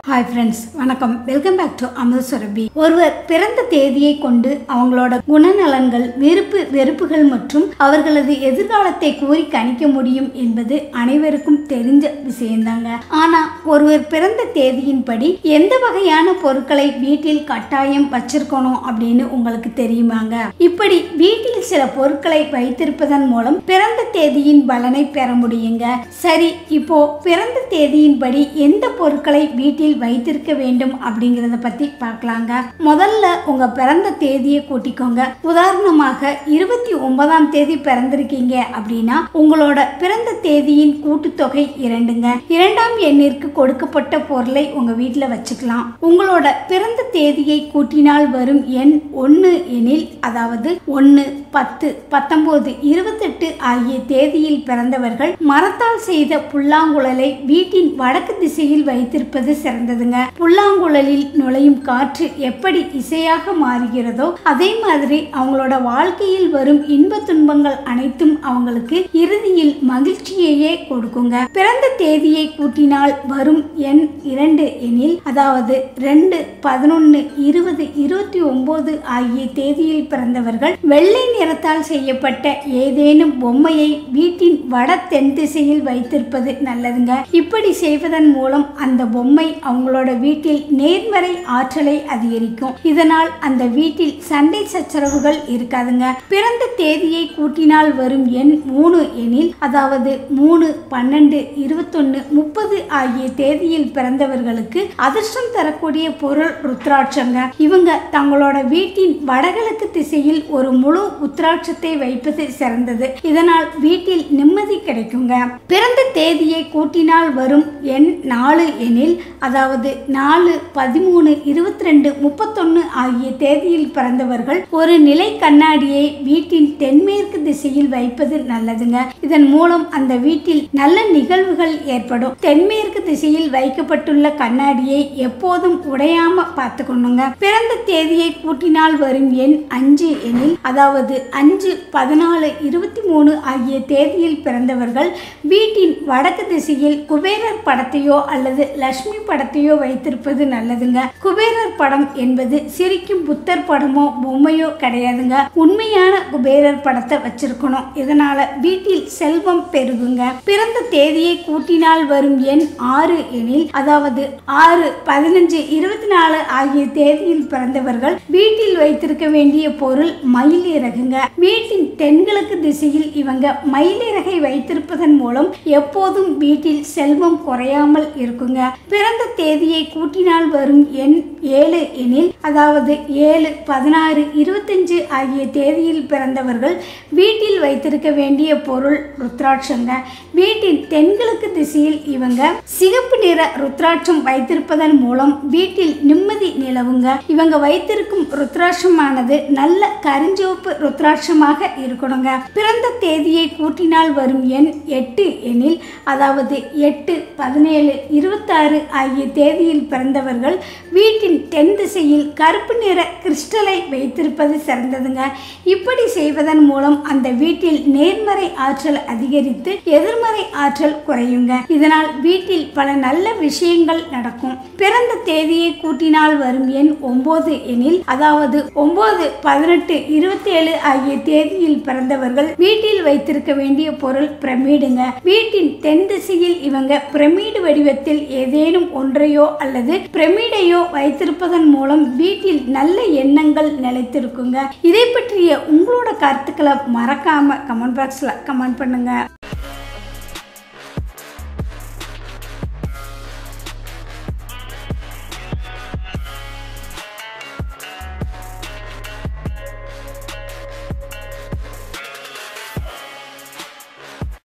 hi friends வணக்கம் welcome back to Amudha Surabhi ஒருவர் பிறந்த தேதியை கொண்டு அவங்களோட குணநலன்கள் விருப்பு வெறுப்புகள் மற்றும் அவர்களது எதிர்காலத்தை கூறி கணிக்க முடியும் என்பது அனைவருக்கும் தெரிஞ்ச விஷயம்தாங்க ஆனா ஒருவர் பிறந்த தேதியின்படி எந்த வகையான பொருட்களை வீட்டில் கட்டாயம் வச்சிருக்கணும் அப்படின்னு உங்களுக்கு தெரியுமாங்க இப்படி வீட்டில் சில பொருட்களை வைத்திருப்பதன் மூலம் பிறந்த தேதியின் பலனை பெற முடியுங்க சரி இப்போ பிறந்த தேதியின்படி எந்த பொருட்களை வீட்டில் வைத்திருக்க வேண்டும் அப்படிங்கறத பத்தி பார்க்கலாங்க முதல்ல உங்க பிறந்த தேதியை கூட்டிக்கோங்க உதாரணமாக இருபத்தி ஒன்பதாம் தேதி பிறந்திருக்கீங்க அப்படின்னா உங்களோட பிறந்த தேதியின் கூட்டுத்தொகை இரண்டுங்க இரண்டாம் எண்ணிற்கு கொடுக்கப்பட்ட பொருளை உங்க வீட்டில் வச்சுக்கலாம் உங்களோட பிறந்த தேதியை கூட்டினால் வரும் எண் ஒன்று எனில் அதாவது ஒன்று பத்து பத்தொன்பது இருபத்தெட்டு ஆகிய தேதியில் பிறந்தவர்கள் மரத்தால் செய்த புல்லாங்குழலை வீட்டின் வடக்கு திசையில் வைத்திருப்பது சிறந்ததுங்க புல்லாங்குழலில் நுழையும் காற்று எப்படி இசையாக மாறுகிறதோ அதே மாதிரி அவங்களோட வாழ்க்கையில் வரும் இன்ப துன்பங்கள் அனைத்தும் அவங்களுக்கு இறுதியில் மகிழ்ச்சியையே கொடுக்குங்க பிறந்த தேதியை கூட்டினால் வரும் எண் இரண்டு எனில் அதாவது ரெண்டு பதினொன்னு இருபது இருபத்தி ஒன்பது ஆகிய தேதியில் பிறந்தவர்கள் வெள்ளை நிறத்தால் செய்யப்பட்ட ஏதேனும் பொம்மையை வீட்டின் வட தென் திசையில் வைத்திருப்பது நல்லதுங்க இப்படி செய்வதன் மூலம் அந்த பொம்மை அவங்களோட வீட்டில் நேர்மறை ஆற்றலை அதிகரிக்கும் இதனால் அந்த வீட்டில் சண்டை சச்சரவுகள் இருக்காதுங்க பிறந்த தேதியை கூட்டினால் வரும் எண் மூணு எனில் அதாவது மூணு பன்னெண்டு இருபத்தொன்னு முப்பது ஆகிய தேதியில் பிறந்தவர்களுக்கு அதிர்ஷ்டம் தரக்கூடிய பொருள் ருத்ராட்சங்க இவங்க தங்களோட வீட்டின் வடகிழக்கு திசையில் ஒரு முழு உத்ராட்சத்தை வைப்பது சிறந்தது இதனால் வீட்டில் நிம்மதி கிடைக்குங்க பிறந்த தேதியை கூட்டினால் வரும் எண் நாலு எனில் அதாவது நாலு பதிமூணு இருபத்தி ரெண்டு முப்பத்தொன்னு ஆகிய தேதியில் பிறந்தவர்கள் ஒரு நிலை கண்ணாடியை வீட்டின் தென்மேற்கு திசையில் வைப்பது நல்லதுங்க இதன் மூலம் அந்த வீட்டில் நல்ல நிகழ்வுகள் ஏற்படும் தென்மேற்கு திசையில் வைக்கப்பட்டுள்ள கண்ணாடியை எப்போதும் உடையாம பார்த்துக்கணுங்க பிறந்த தேதியை கூட்டினால் வரும் எண் அஞ்சு எனில் அதாவது அஞ்சு பதினாலு இருபத்தி மூணு ஆகிய தேதியில் பிறந்தவர்கள் வீட்டின் வடக்கு திசையில் குபேரர் படத்தையோ அல்லது லட்சுமி படத்தையோ வைத்திருப்பது நல்லதுங்க குபேரர் படம் என்பது சிரிக்கும் புத்தர் படமோ பொம்மையோ கிடையாதுங்க உண்மையான குபேரர் படத்தை வச்சிருக்கணும் இதனால வீட்டில் செல்வம் பெருகுங்க பிறந்த தேதியை கூட்டினால் வரும் எண் ஆறு எனில் அதாவது ஆறு பதினஞ்சு இருபத்தி நாலு ஆகிய தேதியில் பிறந்தவர்கள் வீட்டில் வைத்திருக்க வேண்டிய பொருள் மயிலிறகுங்க வீட்டின் தென்கிழக்கு திசையில் இவங்க மயிலிறகை வைத்திருப்பதன் மூலம் எப்போதும் வீட்டில் செல்வம் குறையாமல் இருக்குங்க பிறந்த தேதியை கூட்டினால் வரும் எண் ஏழு எனில் அதாவது ஏழு பதினாறு இருபத்தஞ்சு ஆகிய தேதியில் பிறந்தவர்கள் வீட்டில் வைத்திருக்க வேண்டிய பொருள் ருத்ராட்சங்க வீட்டின் தென்கிழக்கு திசையில் இவங்க சிகப்பு நிற ருத்ராட்சம் வைத்திருப்பதன் மூலம் வீட்டில் நிம்மதி நிலவுங்க இவங்க வைத்திருக்கும் ருத்ராட்சமானது நல்ல கரிஞ்சிவப்பு ருத்ராட்சமாக இருக்கணுங்க பிறந்த தேதியை கூட்டினால் வரும் எண் எட்டு எனில் அதாவது எட்டு பதினேழு இருபத்தாறு ஆகிய தேதியில் பிறந்தவர்கள் வீட்டின் தென் திசையில் கருப்பு நிற கிறிஸ்டலை வைத்திருப்பது சிறந்ததுங்க இப்படி செய்வதன் மூலம் அந்த வீட்டில் நேர்மறை ஆற்றல் அதிகரித்து எதிர்மறை ஆற்றல் குறையுங்க இதனால் வீட்டில் பல நல்ல விஷயங்கள் நடக்கும் பிறந்த தேதியை கூட்டினால் வரும் எண் ஒன்பது எனில் அதாவது ஒன்பது பதினெட்டு இருபத்தி ஏழு ஆகிய தேதியில் பிறந்தவர்கள் வீட்டில் வைத்திருக்க வேண்டிய பொருள் பிரமிடுங்க வீட்டின் தென் திசையில் இவங்க பிரமிடு வடிவத்தில் ஏதேனும் ஒன்றையோ அல்லது பிரமிடையோ வைத்திருப்பதன் மூலம் வீட்டில் நல்ல எண்ணங்கள் நிலைத்திருக்குங்க இதை பற்றிய உங்களோட கருத்துக்களை மறக்காம கமெண்ட் பாக்ஸ்ல கமெண்ட் பண்ணுங்க